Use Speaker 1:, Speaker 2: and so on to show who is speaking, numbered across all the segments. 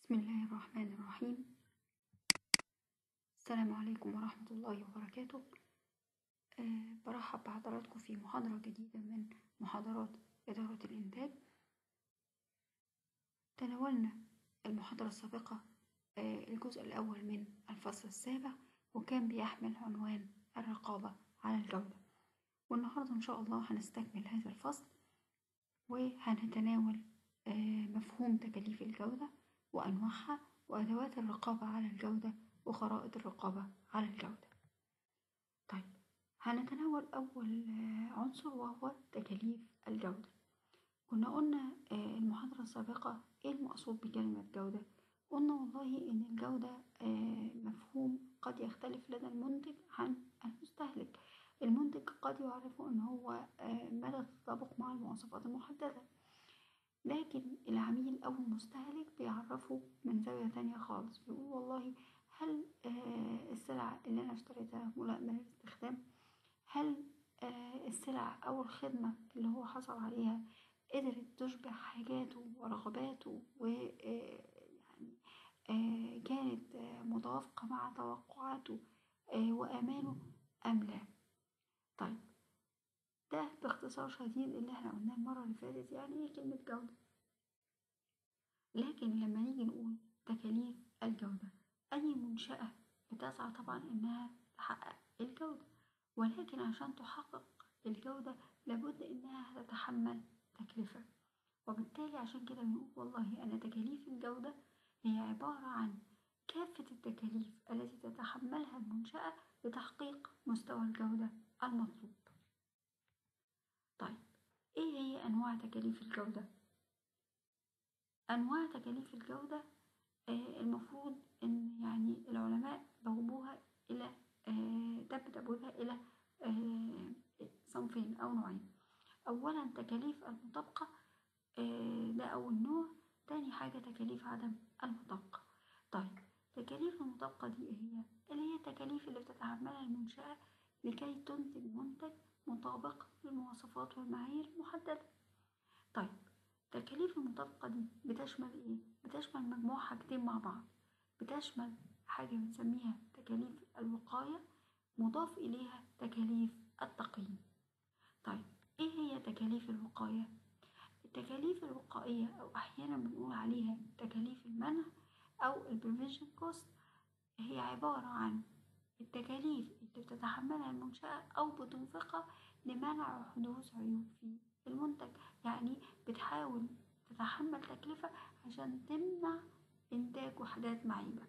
Speaker 1: بسم الله الرحمن الرحيم السلام عليكم ورحمة الله وبركاته أه برحب بحضراتكم في محاضرة جديدة من محاضرات إدارة الإنتاج تناولنا المحاضرة السابقة أه الجزء الأول من الفصل السابع وكان بيحمل عنوان الرقابة على الجودة والنهاردة إن شاء الله هنستكمل هذا الفصل وهنتناول أه مفهوم تكاليف الجودة وأنواعها وأدوات الرقابة على الجودة وخرائط الرقابة على الجودة طيب هنتناول أول عنصر وهو تكاليف الجودة كنا قلنا المحاضرة السابقة إيه المقصود بكلمة جودة قلنا والله إن الجودة مفهوم قد يختلف لدى المنتج عن المستهلك المنتج قد يعرف إن هو مدى التطابق مع المواصفات المحددة لكن العميل أو المستهلك بيعرفه من زاوية تانية خالص بيقول والله هل السلعة اللي أنا اشتريتها ملائمة للاستخدام هل السلع أو الخدمة اللي هو حصل عليها قدرت تشبع حاجاته ورغباته ويعني كانت متوافقة مع توقعاته وآماله أم لا طيب ده باختصار شديد اللي احنا قلناه المرة اللي فاتت يعني ايه كلمة جودة لكن لما نيجي نقول تكاليف الجودة أي منشأة بتسعى طبعا إنها تحقق الجودة ولكن عشان تحقق الجودة لابد إنها تتحمل تكلفة وبالتالي عشان كده بنقول والله أن تكاليف الجودة هي عبارة عن كافة التكاليف التي تتحملها المنشأة لتحقيق مستوى الجودة المطلوب طيب ايه هي انواع تكاليف الجودة انواع تكاليف الجودة آه المفروض ان يعني العلماء بوبوها الى آه تم تبويبها الى آه صنفين او نوعين اولا تكاليف المطابقة ده اول نوع تاني حاجة تكاليف عدم المطابقة طيب تكاليف المطابقة دي ايه هي اللي هي التكاليف اللي بتتحملها المنشأة لكي تنتج منتج مطابق للمواصفات والمعايير المحددة طيب تكاليف المطابقة دي بتشمل ايه؟ بتشمل مجموع حاجتين مع بعض بتشمل حاجة بنسميها تكاليف الوقاية مضاف إليها تكاليف التقييم طيب ايه هي تكاليف الوقاية؟ التكاليف الوقائية أو أحيانا بنقول عليها تكاليف المنع أو البريفيجن كوست هي عبارة عن التكاليف اللي بتتحملها المنشأة أو بتنفقها لمنع حدوث عيوب في المنتج يعني بتحاول تتحمل تكلفة عشان تمنع إنتاج وحدات معيبة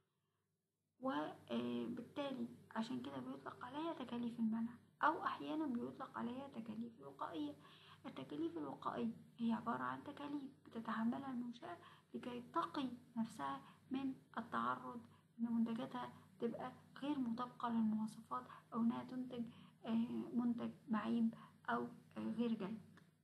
Speaker 1: وبالتالي عشان كده بيطلق عليها تكاليف المنع أو أحيانا بيطلق عليها تكاليف الوقائية التكاليف الوقائية هي عبارة عن تكاليف بتتحملها المنشأة لكي تقي نفسها من التعرض إن منتجاتها تبقى غير مطابقة للمواصفات أو إنها تنتج منتج معيب أو غير جيد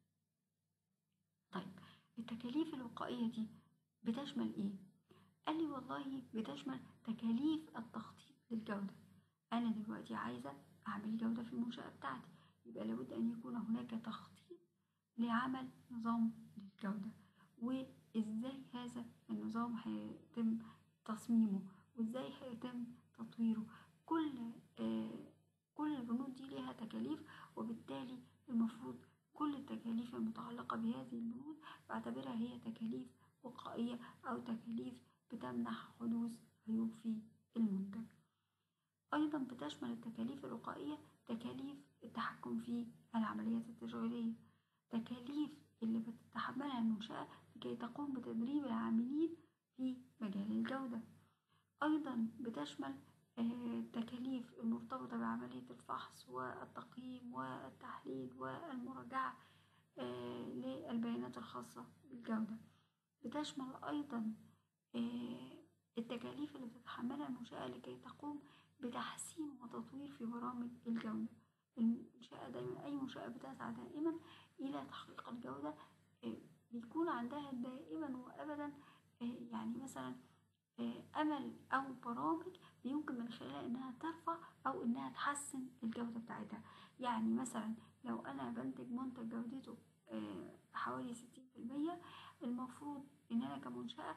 Speaker 1: طيب التكاليف الوقائية دي بتشمل إيه؟ قال لي والله بتشمل تكاليف التخطيط للجودة أنا دلوقتي عايزة أعمل جودة في المنشأة بتاعتي يبقى لابد أن يكون هناك تخطيط لعمل نظام للجودة وإزاي هذا النظام هيتم تصميمه وإزاي هيتم تطويره كل آه كل البنود دي ليها تكاليف وبالتالي المفروض كل التكاليف المتعلقة بهذه البنود بعتبرها هي تكاليف وقائية أو تكاليف بتمنح حدوث عيوب في المنتج أيضا بتشمل التكاليف الوقائية تكاليف التحكم في العمليات التشغيلية تكاليف اللي بتتحملها المنشأة لكي تقوم بتدريب العاملين في مجال الجودة أيضا بتشمل التكاليف المرتبطة بعملية الفحص والتقييم والتحليل والمراجعة للبيانات الخاصة بالجودة بتشمل أيضا التكاليف اللي بتتحملها المنشأة لكي تقوم بتحسين وتطوير في برامج الجودة المنشأة دايما أي منشأة بتسعى دائما إلى تحقيق الجودة بيكون عندها دائما وأبدا يعني مثلا أمل أو برامج يمكن من خلالها إنها ترفع أو إنها تحسن الجودة بتاعتها يعني مثلا لو أنا بنتج منتج جودته حوالي ستين في المية المفروض إن أنا كمنشأة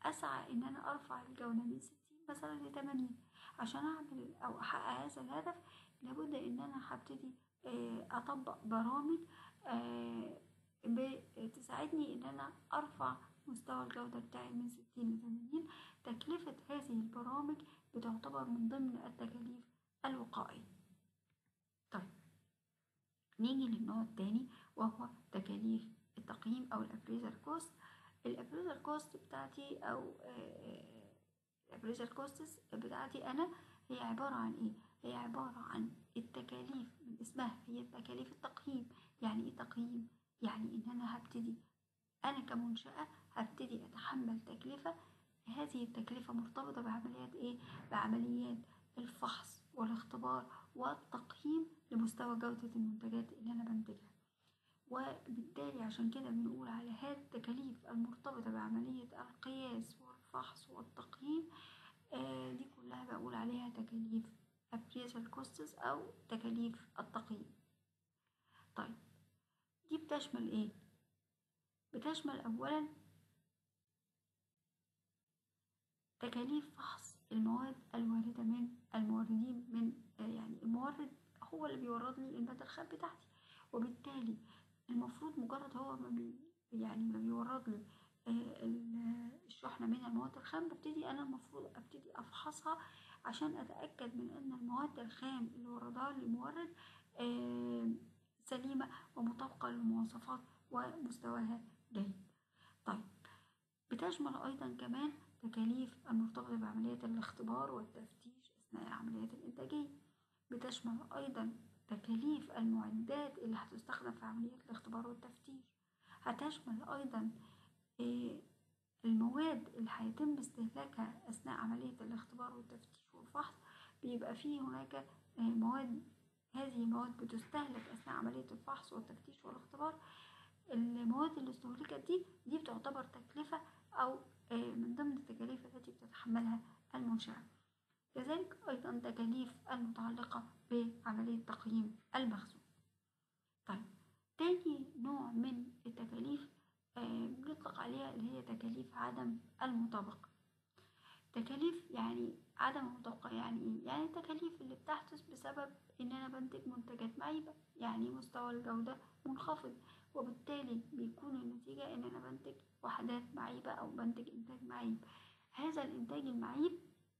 Speaker 1: اسعى ان انا ارفع الجودة من 60 مثلا ل 80 عشان اعمل او احقق هذا الهدف لابد ان انا هبتدي آه، اطبق برامج آه، بتساعدني ان انا ارفع مستوى الجودة بتاعي من 60 ل 80 تكلفة هذه البرامج بتعتبر من ضمن التكاليف الوقائية طيب نيجي للنوع التاني وهو تكاليف التقييم او الابريزر كوست الابريزر كوست بتاعتي او الابريزر كوستس بتاعتي انا هي عبارة عن ايه هي عبارة عن التكاليف من اسمها هي تكاليف التقييم يعني ايه تقييم يعني ان انا هبتدي انا كمنشأة هبتدي اتحمل تكلفة هذه التكلفة مرتبطة بعمليات ايه بعمليات الفحص والاختبار والتقييم لمستوى جودة المنتجات اللي انا بنتجها وبالتالي عشان كده بنقول على هذه التكاليف المرتبطة بعملية القياس والفحص والتقييم آه دي كلها بقول عليها تكاليف appraisal costs أو تكاليف التقييم طيب دي بتشمل ايه؟ بتشمل أولا تكاليف فحص المواد الواردة من الموردين من آه يعني المورد هو اللي بيورد لي المادة الخام بتاعتي وبالتالي المفروض مجرد هو ما بي يعني ما بيورد لي آه الشحنة من المواد الخام ببتدي أنا المفروض أبتدي أفحصها عشان أتأكد من أن المواد الخام اللي وردها لي المورد آه سليمة ومطابقة للمواصفات ومستواها جيد طيب بتشمل أيضا كمان تكاليف المرتبطة بعمليات الاختبار والتفتيش أثناء العمليات الإنتاجية بتشمل أيضا تكاليف المعدات اللي هتستخدم في عمليات الاختبار والتفتيش هتشمل أيضا المواد اللي هيتم استهلاكها أثناء عملية الاختبار والتفتيش والفحص بيبقى فيه هناك مواد هذه المواد بتستهلك أثناء عملية الفحص والتفتيش والاختبار المواد اللي استهلكت دي دي بتعتبر تكلفة أو من ضمن التكاليف التي بتتحملها المنشأة كذلك أيضا تكاليف المتعلقة بعملية تقييم المخزون طيب تاني نوع من التكاليف آه بنطلق عليها اللي هي تكاليف عدم المطابقة تكاليف يعني عدم المطابقة يعني ايه؟ يعني التكاليف اللي بتحدث بسبب ان انا بنتج منتجات معيبة يعني مستوى الجودة منخفض وبالتالي بيكون النتيجة ان انا بنتج وحدات معيبة او بنتج انتاج معيب هذا الانتاج المعيب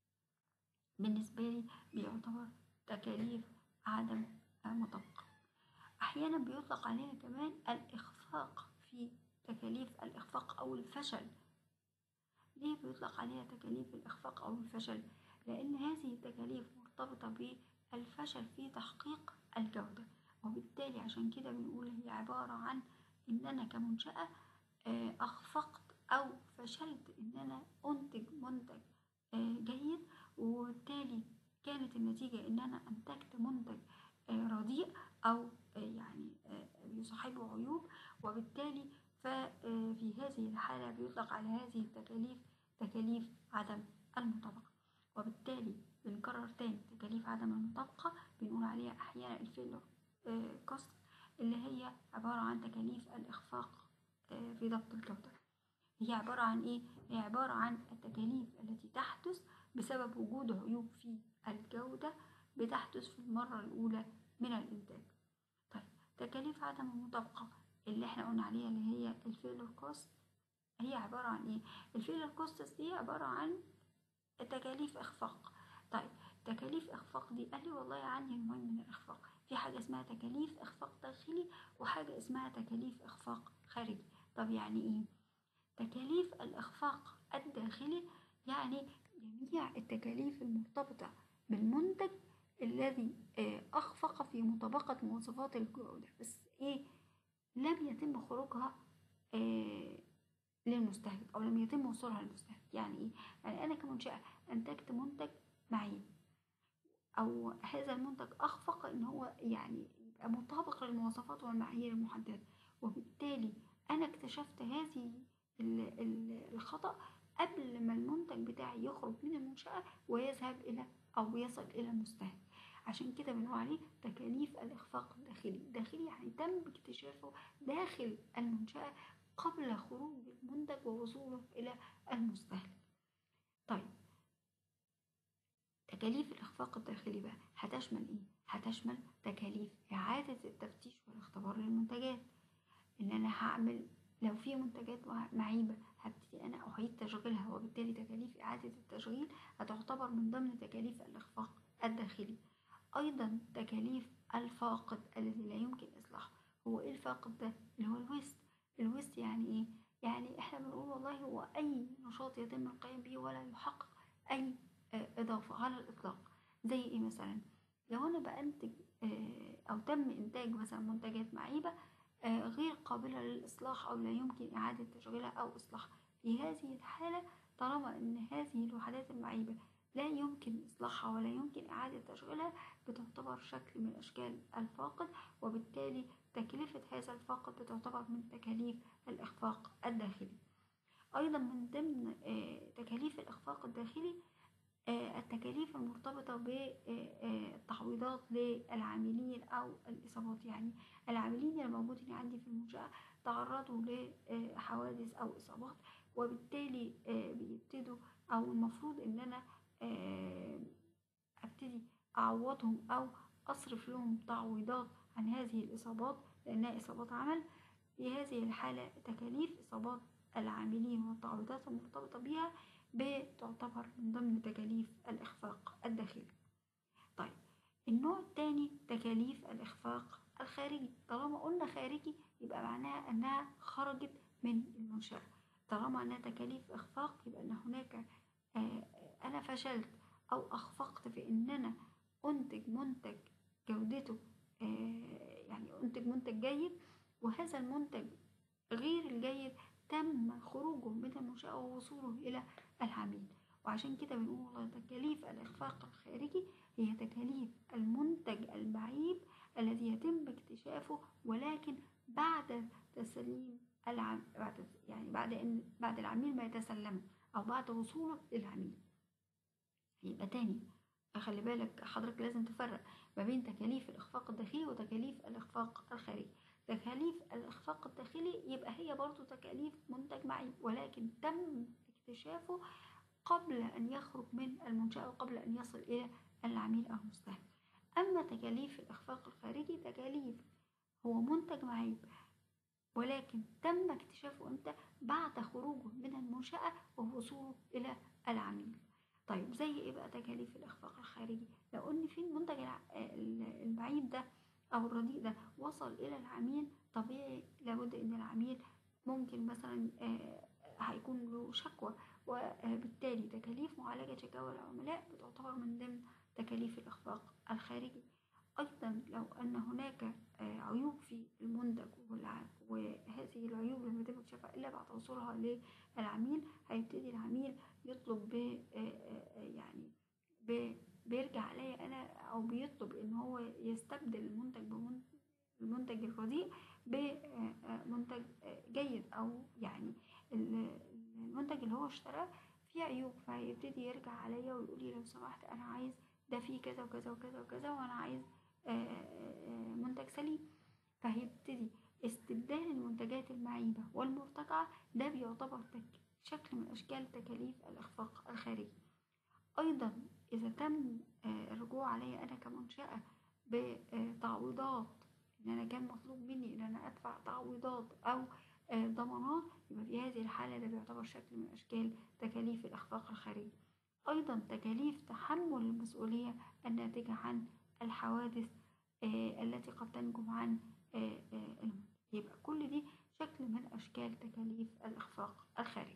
Speaker 1: بالنسبة لي بيعتبر تكاليف عدم مطابقة أحيانا بيطلق عليها كمان الإخفاق في تكاليف الإخفاق أو الفشل ليه بيطلق عليها تكاليف الإخفاق أو الفشل؟ لأن هذه التكاليف مرتبطة بالفشل في تحقيق الجودة وبالتالي عشان كده بنقول هي عبارة عن إن أنا كمنشأة أخفقت أو فشلت إن أنا أنتج منتج جيد وبالتالي كانت النتيجة إن أنا أنتجت منتج رديء أو يعني يصاحبه عيوب وبالتالي ففي هذه الحالة بيطلق على هذه التكاليف تكاليف عدم المطابقة وبالتالي بنكرر تاني تكاليف عدم المطابقة بنقول عليها أحيانا الفيلر كوست اللي هي عبارة عن تكاليف الإخفاق في ضبط الجودة هي عبارة عن إيه؟ هي عبارة عن التكاليف التي تحدث بسبب وجود عيوب في الجودة بتحدث في المرة الأولى من الإنتاج طيب تكاليف عدم المطابقة اللي احنا قلنا عليها اللي هي الفيلر كوست هي عبارة عن ايه الفيلر كوست دي عبارة عن تكاليف إخفاق طيب تكاليف إخفاق دي قال لي والله عندي نوعين من الإخفاق في حاجة اسمها تكاليف إخفاق داخلي وحاجة اسمها تكاليف إخفاق خارجي طب يعني ايه تكاليف الإخفاق الداخلي يعني جميع التكاليف المرتبطة بالمنتج الذي أخفق في مطابقة مواصفات الجودة بس إيه لم يتم خروجها للمستهلك أو لم يتم وصولها للمستهلك يعني إيه؟ يعني أنا كمنشأة أنتجت منتج معين أو هذا المنتج أخفق إن هو يعني يبقى مطابق للمواصفات والمعايير المحددة وبالتالي أنا اكتشفت هذه الخطأ قبل ما المنتج بتاعي يخرج من المنشأة ويذهب إلى أو يصل إلى المستهلك عشان كده بنقول عليه تكاليف الإخفاق الداخلي الداخلي يعني تم اكتشافه داخل المنشأة قبل خروج المنتج ووصوله إلى المستهلك الإخفاق الداخلي بقى هتشمل إيه؟ هتشمل تكاليف إعادة التفتيش والاختبار للمنتجات إن أنا هعمل لو في منتجات معيبة هبتدي أنا أعيد تشغيلها وبالتالي تكاليف إعادة التشغيل هتعتبر من ضمن تكاليف الإخفاق الداخلي أيضا تكاليف الفاقد الذي لا يمكن إصلاحه هو إيه الفاقد ده؟ اللي هو الويست الويست يعني إيه؟ يعني إحنا بنقول والله هو أي نشاط يتم القيام به ولا يحقق أي إضافة على الإطلاق زي إيه مثلا؟ لو أنا بأنتج أو تم إنتاج مثلا منتجات معيبة غير قابلة للإصلاح أو لا يمكن إعادة تشغيلها أو إصلاحها في هذه الحالة طالما أن هذه الوحدات المعيبة لا يمكن إصلاحها ولا يمكن إعادة تشغيلها بتعتبر شكل من أشكال الفاقد وبالتالي تكلفة هذا الفاقد بتعتبر من تكاليف الإخفاق الداخلي أيضا من ضمن تكاليف الإخفاق الداخلي التكاليف المرتبطة بالتعويضات للعاملين أو الإصابات يعني العاملين الموجودين عندي في المنشأة تعرضوا لحوادث أو إصابات وبالتالي بيبتدوا أو المفروض إن أنا أبتدي أعوضهم أو أصرف لهم تعويضات عن هذه الإصابات لأنها إصابات عمل في هذه الحالة تكاليف إصابات العاملين والتعويضات المرتبطة بها بتعتبر من ضمن تكاليف الإخفاق الداخلي طيب النوع الثاني تكاليف الإخفاق الخارجي طالما قلنا خارجي يبقى معناها أنها خرجت من المنشأة طالما أنها تكاليف إخفاق يبقى أن هناك آه أنا فشلت أو أخفقت في أن أنا أنتج منتج جودته آه يعني أنتج منتج جيد وهذا المنتج غير الجيد تم خروجه من المنشأة ووصوله إلى العميل وعشان كده بنقول والله تكاليف الإخفاق الخارجي هي تكاليف المنتج المعيب الذي يتم اكتشافه ولكن بعد تسليم العم... بعد يعني بعد ان بعد العميل ما يتسلمه او بعد وصوله للعميل يبقى تاني خلي بالك حضرتك لازم تفرق ما بين تكاليف الإخفاق الداخلي وتكاليف الإخفاق الخارجي تكاليف الإخفاق الداخلي يبقى هي برضو تكاليف منتج معيب ولكن تم اكتشافه قبل أن يخرج من المنشأة وقبل أن يصل إلى العميل أو المستهلك أما تكاليف الإخفاق الخارجي تكاليف هو منتج معيب ولكن تم اكتشافه امتى بعد خروجه من المنشأة ووصوله إلى العميل طيب زي ايه بقى تكاليف الإخفاق الخارجي لو ان في المنتج المعيب ده أو الرديء ده وصل إلى العميل طبيعي لابد إن العميل ممكن مثلا هيكون له شكوى وبالتالي تكاليف معالجة شكاوى العملاء بتعتبر من ضمن تكاليف الإخفاق الخارجي أيضا لو أن هناك عيوب في المنتج وهذه العيوب لم يتم اكتشافها إلا بعد وصولها للعميل هيبتدي العميل يطلب ب يعني ب بيرجع عليا أنا أو بيطلب إن هو يستبدل المنتج بالمنتج الرديء بمنتج جيد أو يعني المنتج اللي هو اشتراه فيه عيوب فهيبتدي يرجع عليا ويقول لي لو سمحت أنا عايز ده فيه كذا وكذا وكذا وكذا وأنا عايز منتج سليم فهيبتدي استبدال المنتجات المعيبة والمرتجعة ده بيعتبر شكل من أشكال تكاليف الإخفاق الخارجي أيضا إذا تم الرجوع علي أنا كمنشأة بتعويضات إن أنا كان مطلوب مني إن أنا أدفع تعويضات أو ضمانات يبقى في هذه الحالة ده بيعتبر شكل من أشكال تكاليف الإخفاق الخارجي أيضا تكاليف تحمل المسؤولية الناتجة عن الحوادث التي قد تنجم عن المنتج يبقى كل دي شكل من أشكال تكاليف الإخفاق الخارجي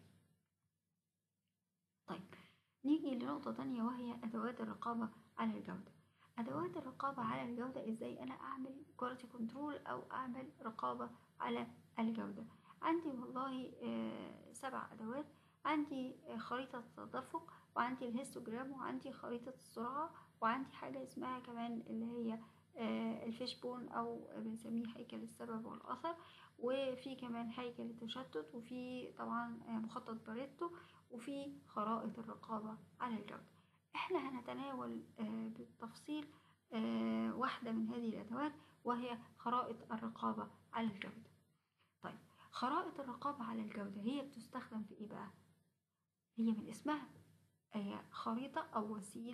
Speaker 1: طيب نيجي لنقطة تانية وهي أدوات الرقابة على الجودة أدوات الرقابة على الجودة إزاي أنا أعمل كواليتي كنترول أو أعمل رقابة على الجودة عندي والله سبع أدوات عندي خريطة التدفق وعندي الهيستوجرام وعندي خريطة السرعة وعندي حاجة اسمها كمان اللي هي الفيش بون أو بنسميه هيكل السبب والأثر وفي كمان هيكل التشتت وفي طبعا مخطط باريتو وفي خرائط الرقابة على الجودة احنا هنتناول بالتفصيل واحدة من هذه الأدوات وهي خرائط الرقابة على الجودة طيب خرائط الرقابة على الجودة هي بتستخدم في ايه بقى هي من اسمها هي خريطة أو وسيلة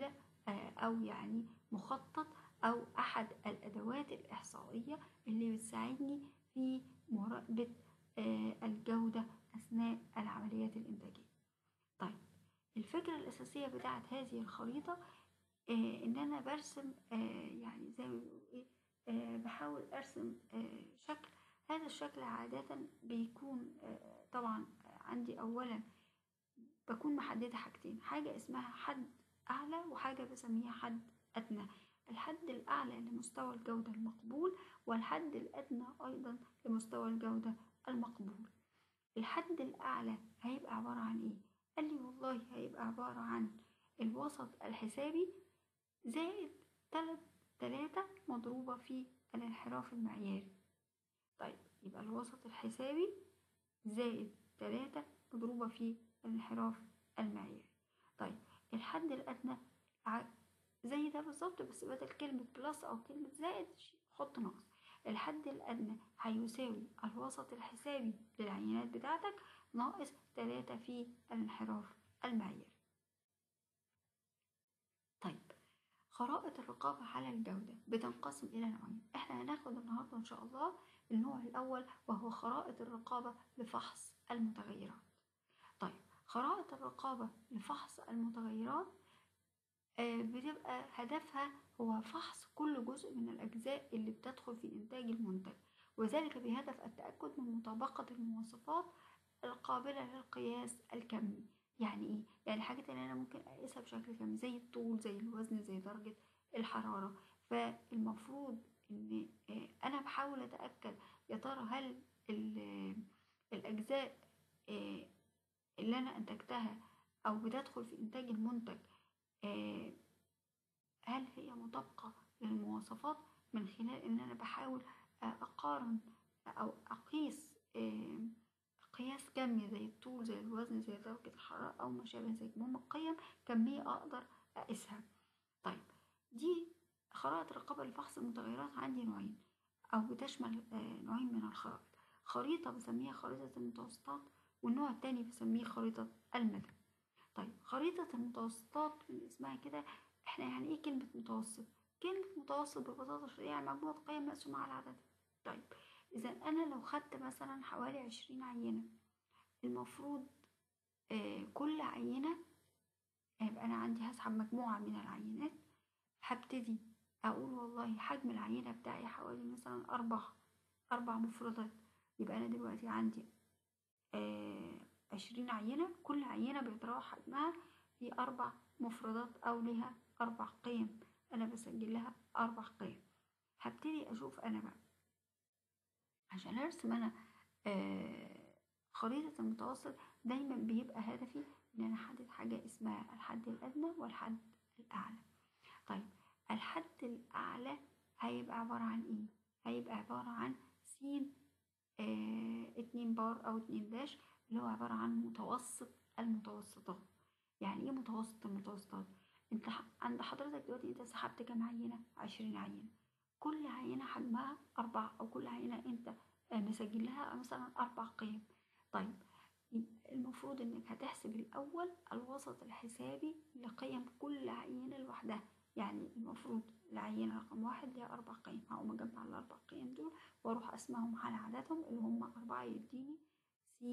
Speaker 1: آه، أو يعني مخطط أو أحد الأدوات الإحصائية اللي بتساعدني في مراقبة آه، الجودة أثناء العمليات الإنتاجية طيب الفكرة الأساسية بتاعت هذه الخريطة آه، إن أنا برسم آه، يعني زي ما بيقولوا إيه آه، بحاول أرسم آه، شكل هذا الشكل عادة بيكون آه، طبعا عندي أولا بكون محددة حاجتين حاجة اسمها حد أعلى وحاجة بسميها حد أدنى الحد الأعلى لمستوى الجودة المقبول والحد الأدنى أيضا لمستوى الجودة المقبول الحد الأعلى هيبقى عبارة عن إيه؟ قال لي والله هيبقى عبارة عن الوسط الحسابي زائد تلت تلاتة مضروبة في الانحراف المعياري طيب يبقى الوسط الحسابي زائد تلاتة مضروبة في الانحراف المعياري طيب الحد الأدنى ع- زي ده بالظبط بس بدل كلمة بلس أو كلمة زائد ش- حط ناقص الحد الأدنى هيساوي الوسط الحسابي للعينات بتاعتك ناقص تلاتة في الانحراف المعياري طيب خرائط الرقابة على الجودة بتنقسم إلى نوعين احنا هناخد النهاردة إن شاء الله النوع الأول وهو خرائط الرقابة لفحص المتغيرات طيب خرائط الرقابة لفحص المتغيرات آه، بتبقى هدفها هو فحص كل جزء من الأجزاء اللي بتدخل في إنتاج المنتج وذلك بهدف التأكد من مطابقة المواصفات القابلة للقياس الكمي يعني إيه؟ يعني الحاجات اللي أنا ممكن أقيسها بشكل كمي زي الطول زي الوزن زي درجة الحرارة فالمفروض إن آه، أنا بحاول أتأكد يا ترى هل ال- الأجزاء آه، اللي أنا أنتجتها أو بتدخل في إنتاج المنتج آه، هل هي مطابقة للمواصفات من خلال إن أنا بحاول آه، أقارن أو أقيس آه، قياس كمي زي الطول زي الوزن زي درجة الحرارة أو ما شابه ذلك المهم قيم كمية أقدر أقيسها طيب دي خرائط الرقابة لفحص المتغيرات عندي نوعين أو بتشمل آه، نوعين من الخرائط خريطة بسميها خريطة المتوسطات والنوع التاني بسميه خريطة المدى طيب خريطة المتوسطات من اسمها كده احنا يعني ايه كلمة متوسط؟ كلمة متوسط ببساطة شديدة يعني مجموعة قيم مقسومة على عدد طيب إذا أنا لو خدت مثلا حوالي عشرين عينة المفروض آه كل عينة هيبقى أنا عندي هسحب مجموعة من العينات هبتدي أقول والله حجم العينة بتاعي حوالي مثلا أربع أربع مفردات يبقى أنا دلوقتي عندي آه عشرين عينة كل عينة بيتراوح حجمها في أربع مفردات أو لها أربع قيم أنا بسجل لها أربع قيم هبتدي أشوف أنا بقى عشان أرسم أنا آه خريطة المتوسط دايما بيبقى هدفي إن أنا أحدد حاجة اسمها الحد الأدنى والحد الأعلى طيب الحد الأعلى هيبقى عبارة عن إيه؟ هيبقى عبارة عن س آه اتنين بار أو اتنين داش اللي هو عبارة عن متوسط المتوسطات يعني ايه متوسط المتوسطات انت ح- عند حضرتك دلوقتي انت سحبت كام عينة عشرين عينة كل عينة حجمها أربعة أو كل عينة انت آه، مسجل لها مثلا أربع قيم طيب يبقى المفروض انك هتحسب الأول الوسط الحسابي لقيم كل عينة لوحدها يعني المفروض العينة رقم واحد ليها أربع قيم هقوم أجمع الأربع قيم دول وأروح أقسمهم على عددهم اللي هم أربعة يديني س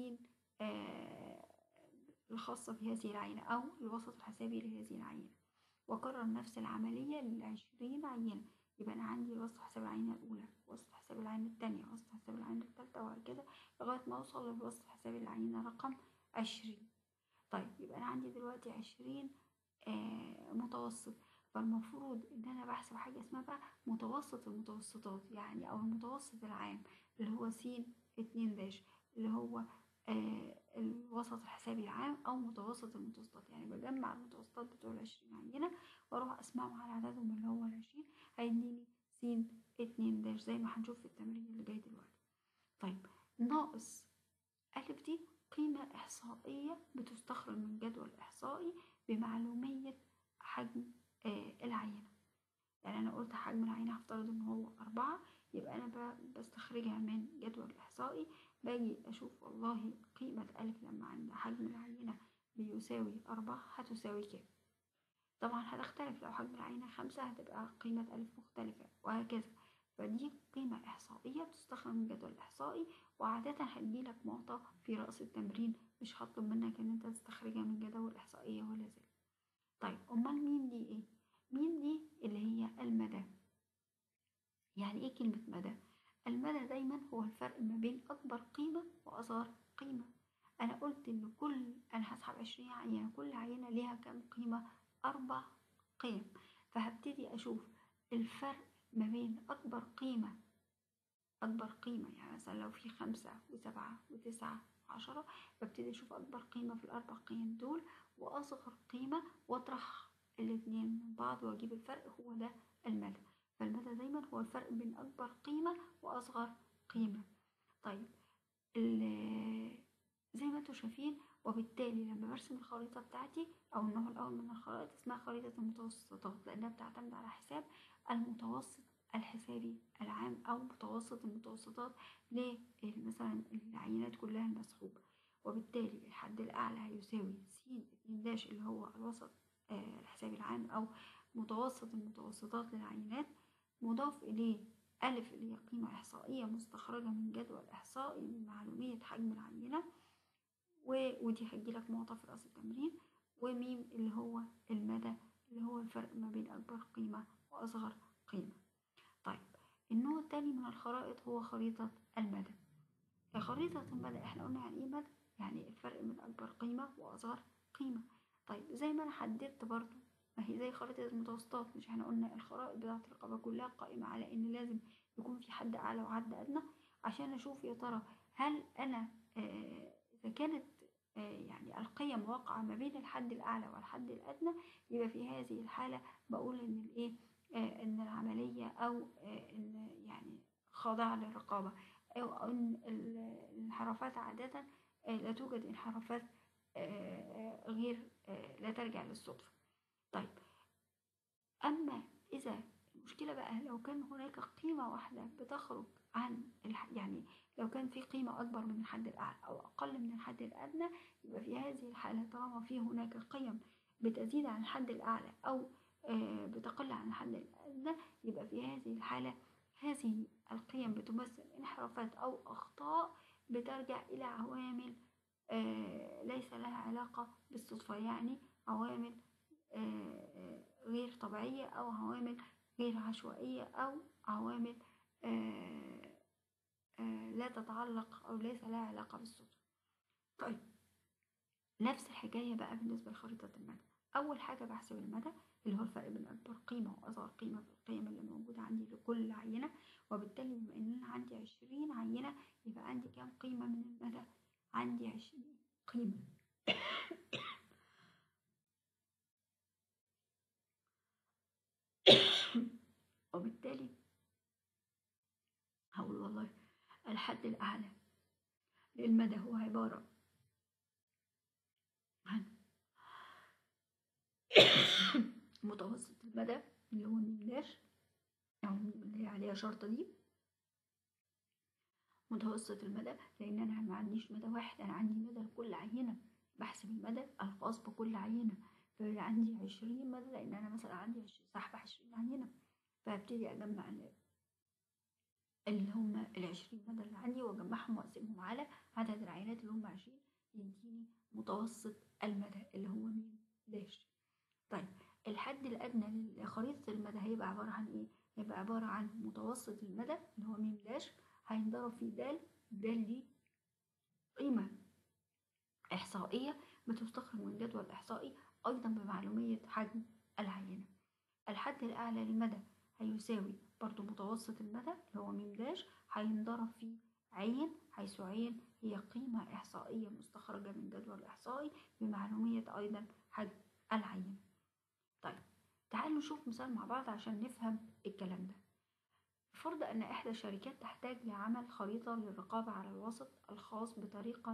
Speaker 1: آه الخاصة بهذه العينة أو الوسط الحسابي لهذه العينة وأكرر نفس العملية للعشرين عينة يبقى أنا عندي وسط حساب العينة الأولى وسط حساب العينة التانية وسط حساب العينة التالتة وهكذا لغاية ما أوصل للوسط حساب العينة رقم عشرين طيب يبقى أنا عندي دلوقتي عشرين آه متوسط فالمفروض إن أنا بحسب حاجة اسمها بقى متوسط المتوسطات يعني أو المتوسط العام اللي هو س اتنين داش اللي هو آه الوسط الحسابي العام أو متوسط المتوسطات يعني بجمع المتوسطات بتوع العشرين عينة وأروح أسمعهم على عددهم اللي هو العشرين هيديني س اتنين داش زي ما هنشوف في التمرين اللي جاي دلوقتي طيب ناقص ألف دي قيمة إحصائية بتستخرج من جدول إحصائي بمعلومية حجم آه العينة يعني أنا قلت حجم العينة هفترض إن هو أربعة يبقى أنا ب- بستخرجها من جدول إحصائي باجي أشوف والله قيمة ألف لما عند حجم العينة بيساوي أربعة هتساوي كام طبعا هتختلف لو حجم العينة خمسة هتبقى قيمة ألف مختلفة وهكذا فدي قيمة إحصائية بتستخرج من جدول إحصائي وعادة هتجيلك معطى في رأس التمرين مش هطلب منك إن أنت تستخرجها من جدول إحصائية ولا ذلك طيب أمال مين دي إيه؟ مين دي اللي هي المدى يعني إيه كلمة مدى؟ المدى دايما هو الفرق ما بين أكبر قيمة وأصغر قيمة أنا قلت إن كل أنا هسحب عشرين عينة كل عينة ليها كام قيمة أربع قيم فهبتدي أشوف الفرق ما بين أكبر قيمة أكبر قيمة يعني مثلا لو في خمسة وسبعة وتسعة وعشرة ببتدي أشوف أكبر قيمة في الأربع قيم دول وأصغر قيمة وأطرح الاتنين من بعض وأجيب الفرق هو ده المدى فالمدى دايما هو الفرق بين أكبر قيمة وأصغر قيمة طيب زي ما انتوا شايفين وبالتالي لما برسم الخريطة بتاعتي أو النوع الأول من الخرائط اسمها خريطة المتوسطات لأنها بتعتمد على حساب المتوسط الحسابي العام أو متوسط المتوسطات مثلا العينات كلها المسحوبة وبالتالي الحد الأعلى هيساوي س اتنين داش اللي هو الوسط آه الحسابي العام أو متوسط المتوسطات للعينات مضاف إليه ألف اللي هي قيمة إحصائية مستخرجة من جدول إحصائي من معلومية حجم العينة ودي هتجيلك معطى في رأس التمرين وميم اللي هو المدى اللي هو الفرق ما بين أكبر قيمة وأصغر قيمة طيب النوع التاني من الخرائط هو خريطة المدى خريطة المدى احنا قلنا يعني ايه مدى يعني الفرق من أكبر قيمة وأصغر قيمة طيب زي ما أنا حددت برضو ما هي زي خريطة المتوسطات مش احنا قلنا الخرائط بتاعة الرقابة كلها قائمة على إن لازم يكون في حد أعلى وحد أدنى عشان أشوف يا ترى هل أنا آه إذا كانت آه يعني القيم واقعة ما بين الحد الأعلى والحد الأدنى يبقى في هذه الحالة بقول إن الإيه آه إن العملية أو إن يعني خاضعة للرقابة أو إن الانحرافات عادة لا توجد انحرافات غير لا ترجع للصدفة طيب أما إذا المشكلة بقى لو كان هناك قيمة واحدة بتخرج عن يعني لو كان في قيمة أكبر من الحد الأعلى أو أقل من الحد الأدنى يبقى في هذه الحالة طالما في هناك قيم بتزيد عن الحد الأعلى أو بتقل عن الحد الأدنى يبقى في هذه الحالة هذه القيم بتمثل انحرافات أو أخطاء بترجع إلى عوامل ليس لها علاقة بالصدفة يعني عوامل غير طبيعية أو عوامل غير عشوائية أو عوامل لا تتعلق أو ليس لها علاقة بالصدفة طيب نفس الحكاية بقى بالنسبة لخريطة المدى أول حاجة بحسب المدى اللي هو الفرق بين أكبر قيمة وأصغر قيمة في القيم اللي موجودة عندي لكل عينة وبالتالي بما إن أنا عندي عشرين عينة يبقى عندي كام قيمة من المدى؟ عندي عشرين قيمة وبالتالي هقول والله الحد الأعلى للمدى هو عبارة عن متوسط المدى اللي هو ميم داش أو اللي هي عليها شرطة دي متوسط المدى لأن أنا ما عنديش مدى واحد أنا عندي مدى لكل عينة بحسب المدى الخاص بكل عينة فيبقى عندي عشرين مدى لأن أنا مثلا عندي سحب عشرين عينة فابتدي أجمع اللي هم العشرين مدى اللي عندي وأجمعهم وأقسمهم على عدد العينات اللي هم عشرين يديني متوسط المدى اللي هو ميم داش طيب الحد الأدنى لخريطة المدى هيبقى عبارة عن إيه؟ هيبقى عبارة عن متوسط المدى اللي هو ميم داش هينضرب في د د دي قيمة إحصائية بتستخرج من جدول إحصائي أيضا بمعلومية حجم العينة الحد الأعلى للمدى هيساوي برضو متوسط المدى اللي هو ميم داش هينضرب في عين حيث عين هي قيمة إحصائية مستخرجة من جدول إحصائي بمعلومية أيضا حجم العينة طيب تعالوا نشوف مثال مع بعض عشان نفهم الكلام ده فرض أن إحدى الشركات تحتاج لعمل خريطة للرقابة على الوسط الخاص بطريقة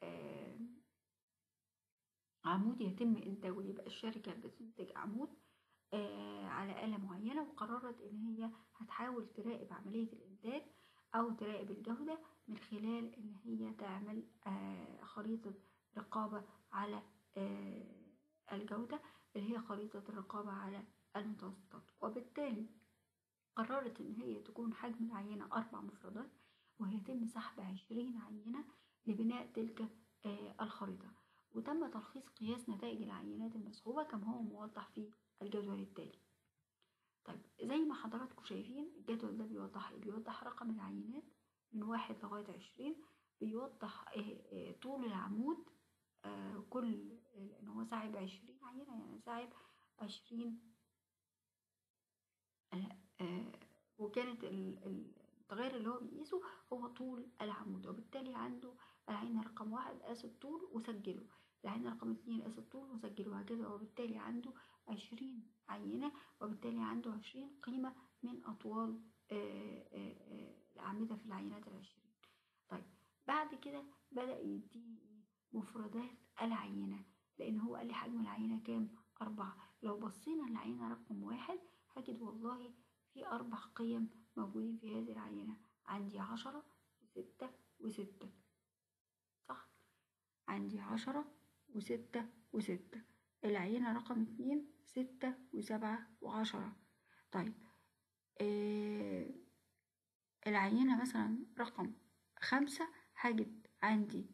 Speaker 1: عمود يتم إنتاجه يبقى الشركة بتنتج عمود على آلة معينة وقررت إن هي هتحاول تراقب عملية الإنتاج أو تراقب الجودة من خلال إن هي تعمل خريطة رقابة على الجودة الجودة اللي هي خريطة الرقابة على المتوسطات وبالتالي قررت إن هي تكون حجم العينة أربع مفردات ويتم سحب عشرين عينة لبناء تلك آه، الخريطة وتم تلخيص قياس نتائج العينات المسحوبة كما هو موضح في الجدول التالي طيب زي ما حضراتكم شايفين الجدول ده بيوضح ايه بيوضح رقم العينات من واحد لغاية عشرين بيوضح آه، آه، طول العمود آه، كل لأن هو ساعب عشرين عينة يعني ساعب عشرين وكانت ال- ال- التغير اللي هو بيقيسه هو طول العمود وبالتالي عنده العين رقم واحد قاس الطول وسجله العين رقم اتنين قاس الطول وسجله وهكذا وبالتالي عنده عشرين عينة وبالتالي عنده عشرين قيمة من أطوال آه، آه، آه، الأعمدة في العينات العشرين طيب بعد كده بدأ يديني مفردات العينة لأن هو قال لي حجم العينة كام؟ أربعة لو بصينا العينة رقم واحد هجد والله في أربع قيم موجودين في هذه العينة عندي عشرة وستة وستة صح عندي عشرة وستة وستة العينة رقم اتنين ستة وسبعة وعشرة طيب آه العينة مثلا رقم خمسة هجد عندي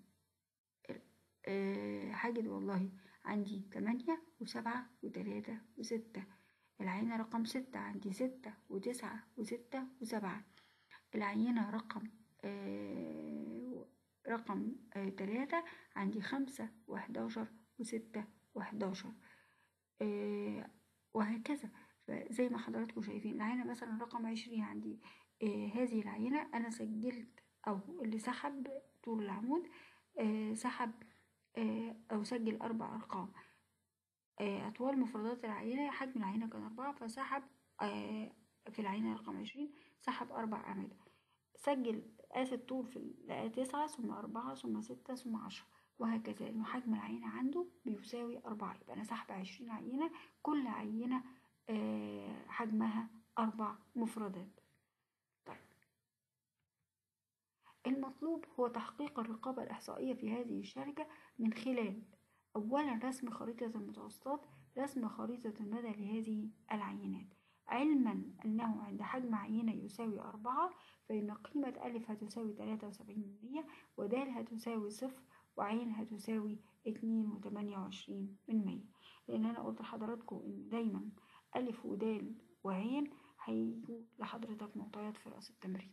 Speaker 1: آه هجد والله عندي تمانية وسبعة وتلاتة وستة العينة رقم ستة عندي ستة وتسعة وستة وسبعة العينة رقم آه رقم آه تلاتة عندي خمسة وحداشر وستة وحداشر آه وهكذا فزي ما حضراتكم شايفين العينة مثلا رقم عشرين عندي آه هذه العينة أنا سجلت أو اللي سحب طول العمود آه سحب آه أو سجل أربع أرقام آه أطوال مفردات العينة حجم العينة كان أربعة فسحب آه في العينة رقم عشرين سحب أربع أعمدة سجل قاس الطول في تسعة ثم أربعة ثم ستة ثم عشرة وهكذا لأنه حجم العينة عنده بيساوي أربعة يبقى أنا سحب عشرين عينة كل عينة آه حجمها أربع مفردات طيب المطلوب هو تحقيق الرقابة الإحصائية في هذه الشركة من خلال أولا رسم خريطة المتوسطات رسم خريطة المدى لهذه العينات علما أنه عند حجم عينة يساوي أربعة فإن قيمة ألف هتساوي تلاتة وسبعين من مية ودال هتساوي صفر وعين هتساوي اتنين وتمانية وعشرين من مية لأن أنا قلت لحضراتكم إن دايما ألف ودال وعين هيجوا لحضرتك معطيات في رأس التمرين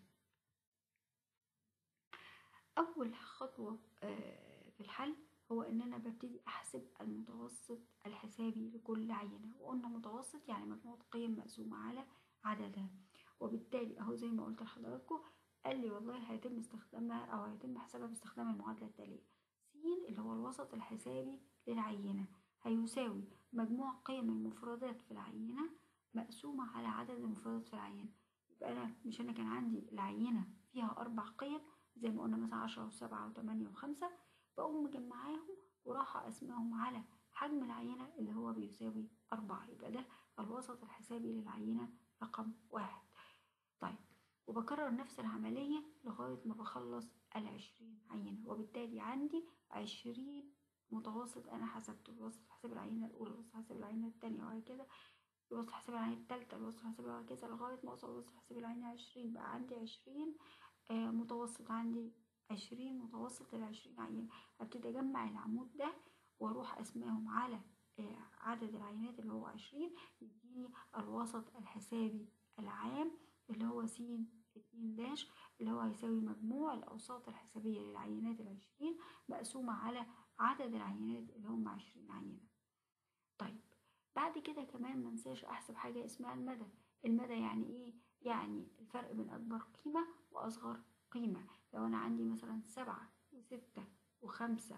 Speaker 1: أول خطوة في الحل هو إن أنا ببتدي أحسب المتوسط الحسابي لكل عينة وقلنا متوسط يعني مجموعة قيم مقسومة على عددها وبالتالي أهو زي ما قلت لحضراتكم قال لي والله هيتم استخدامها أو هيتم حسابها باستخدام المعادلة التالية س اللي هو الوسط الحسابي للعينة هيساوي مجموع قيم المفردات في العينة مقسومة على عدد المفردات في العينة يبقى أنا مش أنا كان عندي العينة فيها أربع قيم زي ما قلنا مثلا عشرة وسبعة وتمانية وخمسة بقوم مجمعاهم وراح أقسمهم على حجم العينة اللي هو بيساوي أربعة يبقى ده الوسط الحسابي للعينة رقم واحد طيب وبكرر نفس العملية لغاية ما بخلص العشرين عينة وبالتالي عندي عشرين متوسط أنا حسبته الوسط حساب العينة الأولى الوسط حساب العينة التانية وهكذا الوسط حساب العينة التالتة الوسط حساب وهكذا لغاية ما أوصل الوسط حساب العينة عشرين بقى عندي عشرين آه متوسط عندي عشرين متوسط العشرين عينة هبتدي أجمع العمود ده وأروح أسماهم على آه عدد العينات اللي هو عشرين يديني الوسط الحسابي العام اللي هو س اتنين داش اللي هو هيساوي مجموع الأوساط الحسابية للعينات العشرين مقسومة على عدد العينات اللي هم عشرين عينة طيب بعد كده كمان منساش أحسب حاجة اسمها المدى المدى يعني إيه؟ يعني الفرق بين أكبر قيمة وأصغر قيمة لو أنا عندي مثلا سبعة وستة وخمسة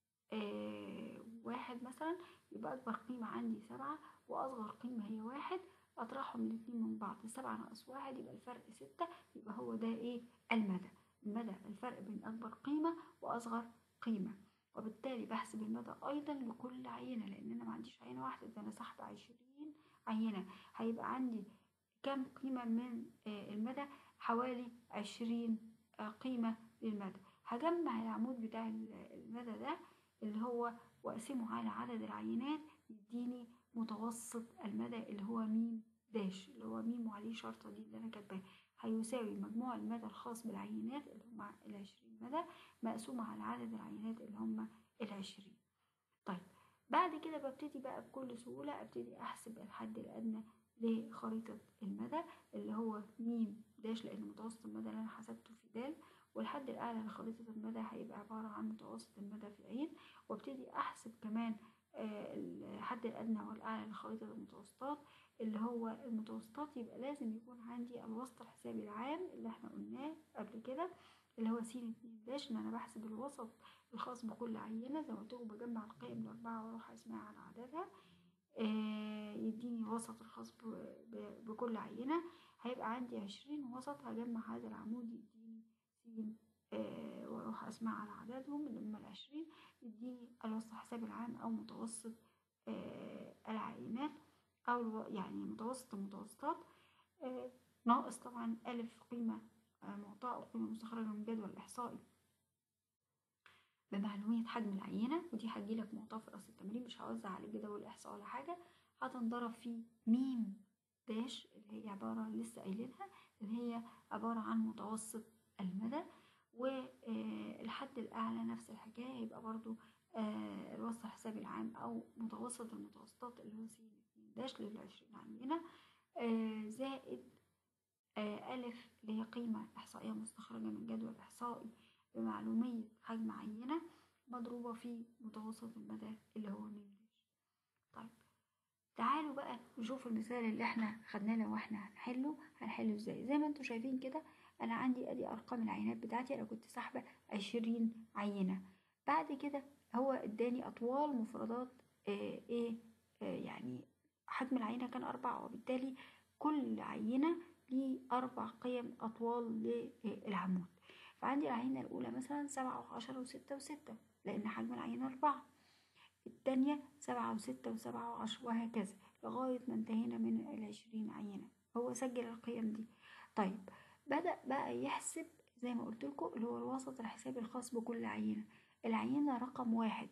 Speaker 1: آه واحد مثلا يبقى أكبر قيمة عندي سبعة وأصغر قيمة هي واحد أطرحهم الاتنين من بعض سبعة ناقص واحد يبقى الفرق ستة يبقى هو ده إيه المدى المدى الفرق بين أكبر قيمة وأصغر قيمة وبالتالي بحسب المدى أيضا لكل عينة لأن أنا ما عنديش عينة واحدة ده أنا سحب عشرين عينة هيبقى عندي كم قيمة من آه المدى حوالي عشرين آه قيمة للمدى هجمع العمود بتاع المدى ده اللي هو وأقسمه على عدد العينات يديني متوسط المدى اللي هو ميم داش اللي هو ميم وعليه شرطة دي اللي أنا كاتباها هيساوي مجموع المدى الخاص بالعينات اللي هم العشرين مدى مقسومة على عدد العينات اللي هم العشرين طيب بعد كده ببتدي بقى بكل سهولة ابتدي احسب الحد الادنى لخريطة المدى اللي هو ميم داش لان متوسط المدى اللي انا حسبته في دال والحد الاعلى لخريطة المدى هيبقى عبارة عن متوسط المدى في عين وابتدي احسب كمان آه، الحد الادنى والاعلى لخريطة المتوسطات اللي هو المتوسطات يبقى لازم يكون عندي الوسط الحسابي العام اللي احنا قلناه قبل كده اللي هو س اتنين داش ان انا بحسب الوسط الخاص بكل عينة زي ما قلت لكم بجمع القيم الأربعة وأروح أقسمها على عددها آه يديني الوسط الخاص ب- ب- بكل عينة هيبقى عندي عشرين وسط هجمع هذا العمود يديني س آه وأروح أقسمها على عددهم اللي هم العشرين يديني الوسط الحسابي العام أو متوسط آه العينات أو الو- يعني متوسط المتوسطات آه ناقص طبعا ألف قيمة آه معطاة أو قيمة مستخرجة من جدول إحصائي بمعلومية حجم العينة ودي هتجيلك معطاة في رأس التمرين مش هوزع عليك جدول الإحصاء ولا حاجة هتنضرب في ميم داش اللي هي عبارة لسه قايلينها اللي هي عبارة عن متوسط المدى والحد الأعلى نفس الحكاية هيبقى برضو آه، الوسط الحسابي العام أو متوسط المتوسطات اللي هو س اتنين داش للعشرين عينة آه، زائد آه، ألف اللي هي قيمة إحصائية مستخرجة من جدول إحصائي بمعلومية حجم عينة مضروبة في متوسط المدى اللي هو ميم داش طيب تعالوا بقى نشوف المثال اللي احنا خدناه لو احنا هنحله هنحله ازاي زي ما انتم شايفين كده انا عندي ادي ارقام العينات بتاعتي انا كنت ساحبة عشرين عينة بعد كده هو اداني اطوال مفردات آه ايه آه يعني حجم العينة كان أربعة وبالتالي كل عينة ليه أربع قيم أطوال للعمود فعندي العينة الأولى مثلا سبعة وعشرة وستة وستة لأن حجم العينة أربعة التانية سبعة وستة وسبعة وعشرة وهكذا لغاية ما انتهينا من العشرين عينة هو سجل القيم دي طيب بدأ بقى يحسب زي ما قلت لكم اللي هو الوسط الحسابي الخاص بكل عينة العينة رقم واحد